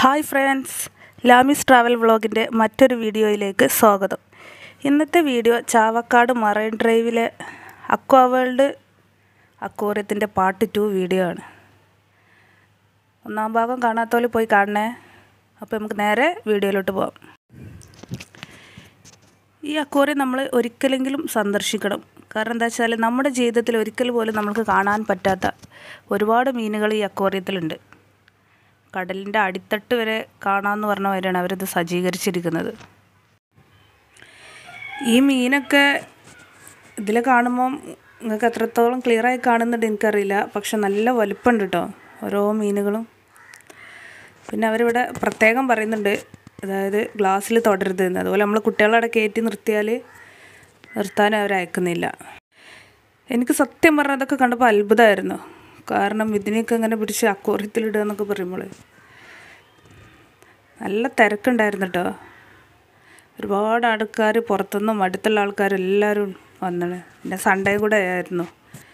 hi friends Lamis travel വ്ളോഗിൻ്റെ മറ്റൊരു വീഡിയോയിലേക്ക് സ്വാഗതം ഇന്നത്തെ വീഡിയോ ചാവക്കാട് മറൈൻ ഡ്രൈവിലെ അക്വാ വേൾഡ് അക്വാറിയത്തിൻ്റെ പാർട്ട് ടു വീഡിയോ ആണ് ഒന്നാം ഭാഗം കാണാത്തോല് പോയി കാണണേ അപ്പോൾ നമുക്ക് നേരെ വീഡിയോയിലോട്ട് പോകാം ഈ അക്വാറിയം നമ്മൾ ഒരിക്കലെങ്കിലും സന്ദർശിക്കണം കാരണം എന്താ വെച്ചാൽ നമ്മുടെ ജീവിതത്തിൽ ഒരിക്കൽ പോലും നമുക്ക് കാണാൻ പറ്റാത്ത ഒരുപാട് മീനുകൾ ഈ അക്വാറിയത്തിലുണ്ട് കടലിൻ്റെ അടിത്തട്ട് വരെ കാണാമെന്ന് പറഞ്ഞ മാതിരിയാണ് അവരിത് സജ്ജീകരിച്ചിരിക്കുന്നത് ഈ മീനൊക്കെ ഇതിൽ കാണുമ്പം നിങ്ങൾക്ക് എത്രത്തോളം ക്ലിയറായി കാണുന്നുണ്ട് എനിക്കറിയില്ല പക്ഷെ നല്ല വലുപ്പമുണ്ട് കേട്ടോ ഓരോ മീനുകളും പിന്നെ അവരിവിടെ പ്രത്യേകം പറയുന്നുണ്ട് അതായത് ഗ്ലാസ്സിൽ തൊടരുത് എന്ന് അതുപോലെ നമ്മൾ കുട്ടികളവിടെ കയറ്റി നിർത്തിയാൽ നിർത്താൻ അവർ അയക്കുന്നില്ല എനിക്ക് സത്യം പറഞ്ഞാൽ അതൊക്കെ കണ്ടപ്പോൾ അത്ഭുതമായിരുന്നു കാരണം ഇതിനെയൊക്കെ ഇങ്ങനെ പിടിച്ച് അക്വാറിയത്തിലിടുക എന്നൊക്കെ പറയുമ്പോൾ നല്ല തിരക്കുണ്ടായിരുന്നു കേട്ടോ ഒരുപാട് ആൾക്കാർ പുറത്തുനിന്നും അടുത്തുള്ള ആൾക്കാർ എല്ലാവരും വന്നത് പിന്നെ സൺഡേ കൂടെ ആയിരുന്നു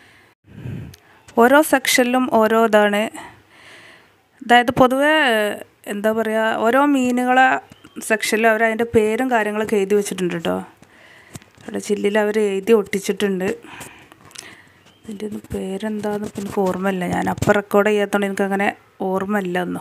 ഓരോ സെക്ഷനിലും ഓരോ ഇതാണ് അതായത് പൊതുവേ എന്താ പറയുക ഓരോ മീനുകളെ സെക്ഷനിലും അവർ അതിൻ്റെ പേരും കാര്യങ്ങളൊക്കെ എഴുതി വെച്ചിട്ടുണ്ട് കേട്ടോ അവിടെ ചില്ലിൽ അവർ എഴുതി ഒട്ടിച്ചിട്ടുണ്ട് ഇതിൻ്റെ ഒന്നും പേരെന്താന്ന് ഇപ്പം എനിക്ക് ഓർമ്മയില്ല ഞാൻ അപ്പം റെക്കോർഡ് ചെയ്യാത്തതുകൊണ്ട് എനിക്കങ്ങനെ ഓർമ്മയില്ല ഒന്നും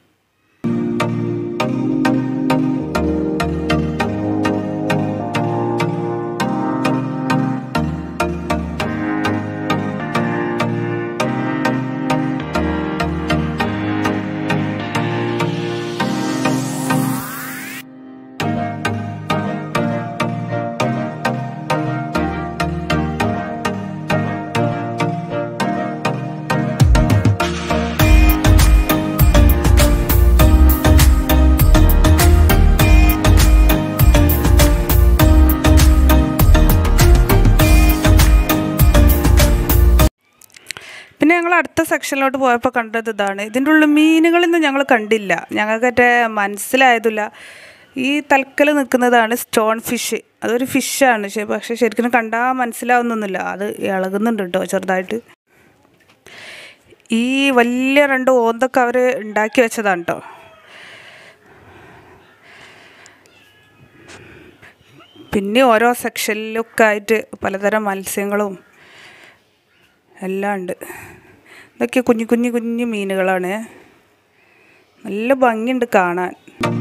പിന്നെ ഞങ്ങൾ അടുത്ത സെക്ഷനിലോട്ട് പോയപ്പോൾ കണ്ടത് ഇതാണ് ഇതിൻ്റെ ഉള്ളിൽ മീനുകളൊന്നും ഞങ്ങൾ കണ്ടില്ല ഞങ്ങൾക്കറ്റെ മനസ്സിലായതില്ല ഈ തൽക്കൽ നിൽക്കുന്നതാണ് സ്റ്റോൺ ഫിഷ് അതൊരു ഫിഷാണ് ശരി പക്ഷേ ശരിക്കും കണ്ടാൽ മനസ്സിലാവുന്നൊന്നുമില്ല അത് ഇളകുന്നുണ്ട് കേട്ടോ ചെറുതായിട്ട് ഈ വലിയ രണ്ട് ഓന്തൊക്കെ അവർ ഉണ്ടാക്കി വെച്ചതാണ് കേട്ടോ പിന്നെ ഓരോ സെക്ഷനിലൊക്കെ ആയിട്ട് പലതരം മത്സ്യങ്ങളും എല്ലാം ഉണ്ട് ഇതൊക്കെ കുഞ്ഞു കുഞ്ഞു കുഞ്ഞു മീനുകളാണ് നല്ല ഭംഗിയുണ്ട് കാണാൻ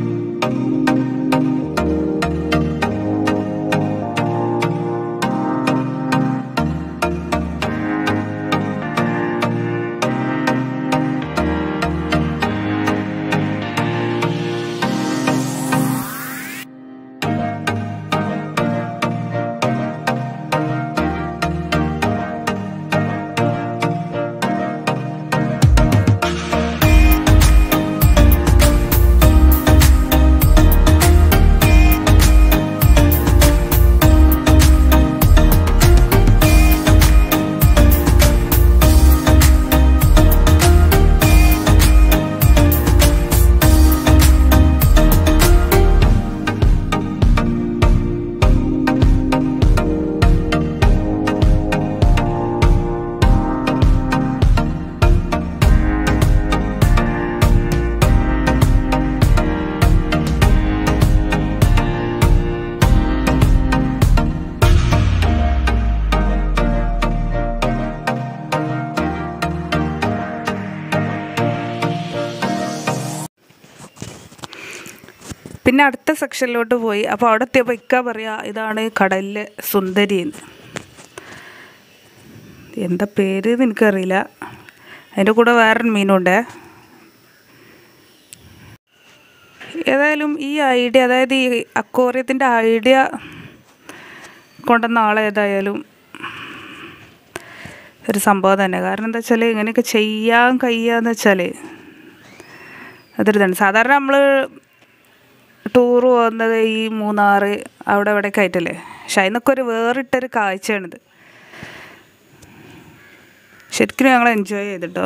പിന്നെ അടുത്ത സെക്ഷനിലോട്ട് പോയി അപ്പോൾ അവിടെ എത്തിയപ്പോൾ ഇക്ക പറയാ ഇതാണ് കടലിലെ സുന്ദരി എന്ന് എന്താ പേര് എന്ന് എനിക്കറിയില്ല അതിൻ്റെ കൂടെ വേറൊരു മീനുണ്ട് ഏതായാലും ഈ ഐഡിയ അതായത് ഈ അക്വാറിയത്തിൻ്റെ ഐഡിയ കൊണ്ടുവന്ന ആളേതായാലും ഒരു സംഭവം തന്നെ കാരണം എന്താ വെച്ചാൽ ഇങ്ങനെയൊക്കെ ചെയ്യാൻ കഴിയുകയെന്ന് വെച്ചാൽ അതൊരു ഇതാണ് സാധാരണ നമ്മൾ ടൂർ പോകുന്നത് ഈ മൂന്നാർ അവിടെ ഇവിടെയൊക്കെ ആയിട്ടല്ലേ പക്ഷെ അതിനൊക്കെ ഒരു വേറിട്ടൊരു കാഴ്ചയാണിത് ശരിക്കും ഞങ്ങൾ എൻജോയ് ചെയ്തിട്ടോ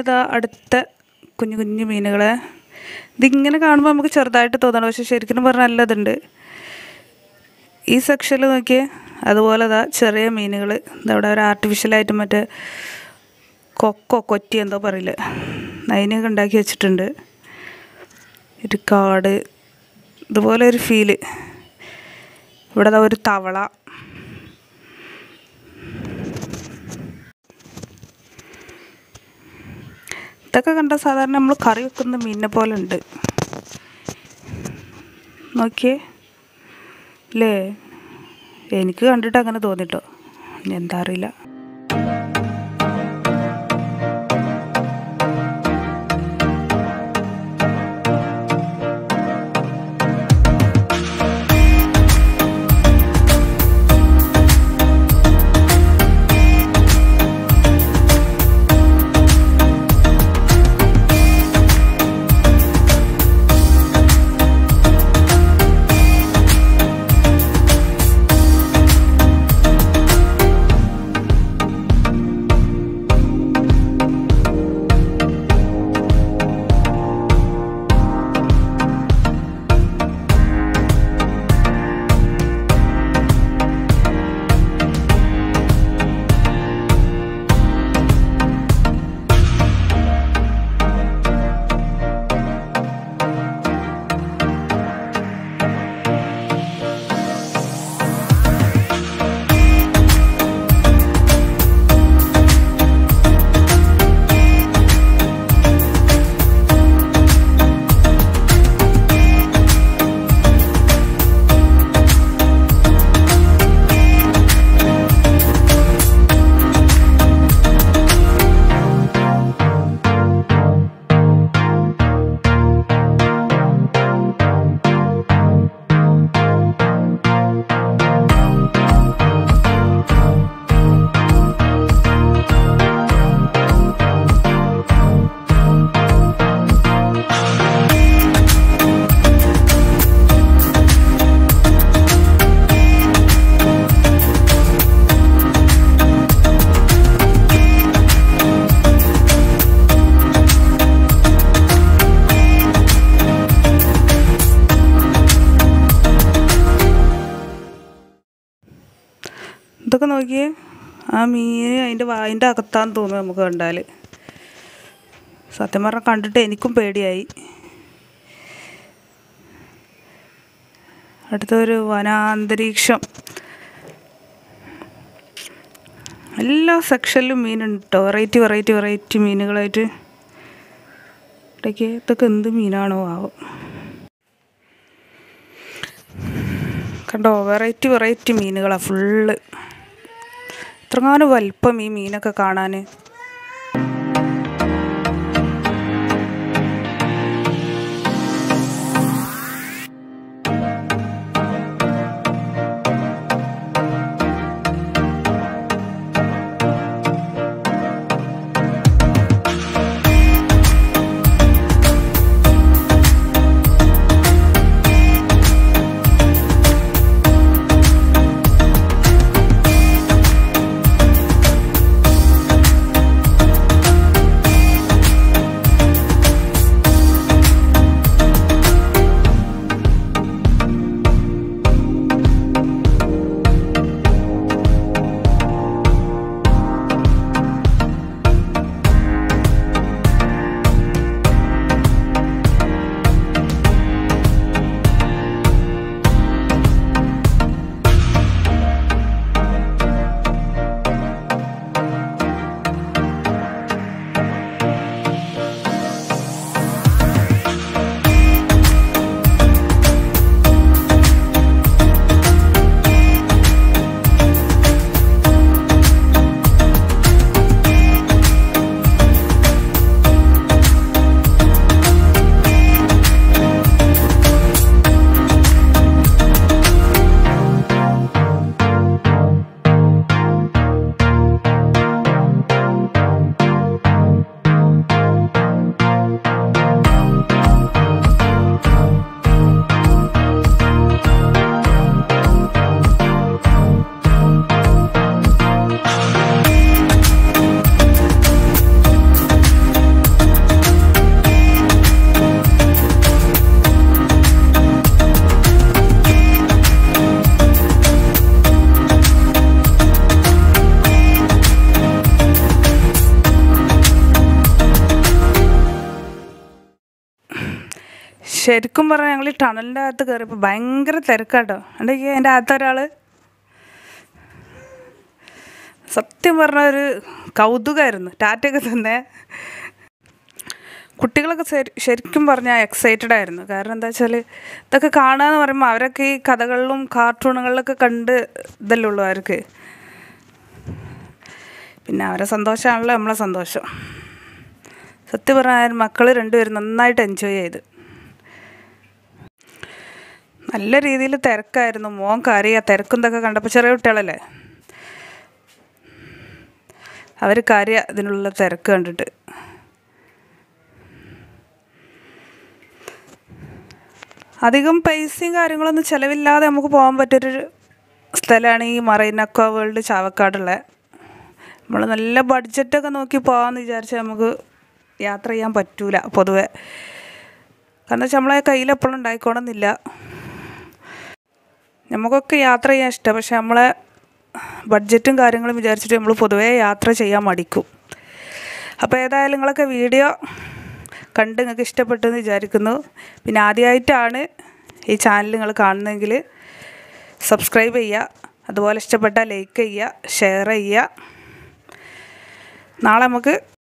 പിന്നെ ഇതാ അടുത്ത കുഞ്ഞു കുഞ്ഞു മീനുകളെ ഇതിങ്ങനെ കാണുമ്പോൾ നമുക്ക് ചെറുതായിട്ട് തോന്നണം പക്ഷെ ശരിക്കും പറഞ്ഞാൽ നല്ലതുണ്ട് ഈ സെക്ഷനിൽ നോക്കിയേ അതുപോലെ ഇതാ ചെറിയ മീനുകൾ ഇതവിടെ ഒരു ആർട്ടിഫിഷ്യലായിട്ട് മറ്റേ കൊക്കോ കൊറ്റി എന്തോ പറയില്ല അതിനൊക്കെ ഉണ്ടാക്കി വെച്ചിട്ടുണ്ട് ഒരു കാട് ഇതുപോലെ ഒരു ഫീല് ഇവിടെ ദാ ഒരു തവള ഇതൊക്കെ കണ്ട സാധാരണ നമ്മൾ കറി വെക്കുന്ന മീനിനെ പോലെ ഉണ്ട് നോക്കിയേ അല്ലേ എനിക്ക് കണ്ടിട്ട് അങ്ങനെ തോന്നിട്ടോ ഇനി എന്താ അറിയില്ല ഇതൊക്കെ നോക്കിയേ ആ മീൻ അതിൻ്റെ വായിൻ്റെ അകത്താന്ന് തോന്നുന്നു നമുക്ക് കണ്ടാൽ സത്യം പറഞ്ഞാൽ കണ്ടിട്ട് എനിക്കും പേടിയായി അടുത്തൊരു വനാന്തരീക്ഷം എല്ലാ സെക്ഷനിലും മീനുണ്ട് കേട്ടോ വെറൈറ്റി വെറൈറ്റി വെറൈറ്റി മീനുകളായിട്ട് ഇടയ്ക്ക് ഇതൊക്കെ എന്ത് മീനാണോ ആവും കണ്ടോ വെറൈറ്റി വെറൈറ്റി മീനുകളാണ് ഫുള്ള് ഇത്രങ്ങാനും വലിപ്പം ഈ മീനൊക്കെ കാണാൻ ശരിക്കും പറഞ്ഞാൽ ഞങ്ങൾ ഈ ടണലിൻ്റെ അകത്ത് കയറിയപ്പോൾ ഭയങ്കര തിരക്കാട്ടോ ഉണ്ടെങ്കിൽ എൻ്റെ അകത്ത് ഒരാൾ സത്യം പറഞ്ഞ ഒരു കൗതുകമായിരുന്നു ടാറ്റയൊക്കെ തന്നെ കുട്ടികളൊക്കെ ശരി- ശരിക്കും പറഞ്ഞാൽ എക്സൈറ്റഡ് ആയിരുന്നു കാരണം എന്താ വെച്ചാൽ ഇതൊക്കെ കാണുക എന്ന് പറയുമ്പോൾ അവരൊക്കെ ഈ കഥകളിലും കാർട്ടൂണുകളിലൊക്കെ കണ്ട് ഇതല്ലേ ഉള്ളൂ അവർക്ക് പിന്നെ അവരെ സന്തോഷമാണല്ലോ നമ്മളെ സന്തോഷം സത്യം പറഞ്ഞാൽ മക്കൾ രണ്ടുപേരും നന്നായിട്ട് എൻജോയ് ചെയ്ത് നല്ല രീതിയിൽ തിരക്കായിരുന്നു മോൻ കരയുക തിരക്കും ഇതൊക്കെ കണ്ടപ്പോൾ ചെറിയ കുട്ടികളല്ലേ അവർ കരയുക ഇതിനുള്ള തിരക്ക് കണ്ടിട്ട് അധികം പൈസയും കാര്യങ്ങളൊന്നും ചിലവില്ലാതെ നമുക്ക് പോകാൻ പറ്റിയൊരു സ്ഥലമാണ് ഈ മറൈൻ അക്വ വേൾഡ് ചാവക്കാടുള്ള നമ്മൾ നല്ല ബഡ്ജറ്റൊക്കെ നോക്കി പോകാമെന്ന് വിചാരിച്ചാൽ നമുക്ക് യാത്ര ചെയ്യാൻ പറ്റൂല പൊതുവെ കാരണം വെച്ചാൽ നമ്മളെ കയ്യിൽ എപ്പോഴും ഉണ്ടായിക്കോണമെന്നില്ല നമുക്കൊക്കെ യാത്ര ചെയ്യാൻ ഇഷ്ടം പക്ഷെ നമ്മളെ ബഡ്ജറ്റും കാര്യങ്ങളും വിചാരിച്ചിട്ട് നമ്മൾ പൊതുവേ യാത്ര ചെയ്യാൻ മടിക്കും അപ്പോൾ ഏതായാലും നിങ്ങളൊക്കെ വീഡിയോ കണ്ട് നിങ്ങൾക്ക് ഇഷ്ടപ്പെട്ടു എന്ന് വിചാരിക്കുന്നു പിന്നെ ആദ്യമായിട്ടാണ് ഈ ചാനൽ നിങ്ങൾ കാണുന്നതെങ്കിൽ സബ്സ്ക്രൈബ് ചെയ്യുക അതുപോലെ ഇഷ്ടപ്പെട്ടാൽ ലൈക്ക് ചെയ്യുക ഷെയർ ചെയ്യുക നാളെ നമുക്ക്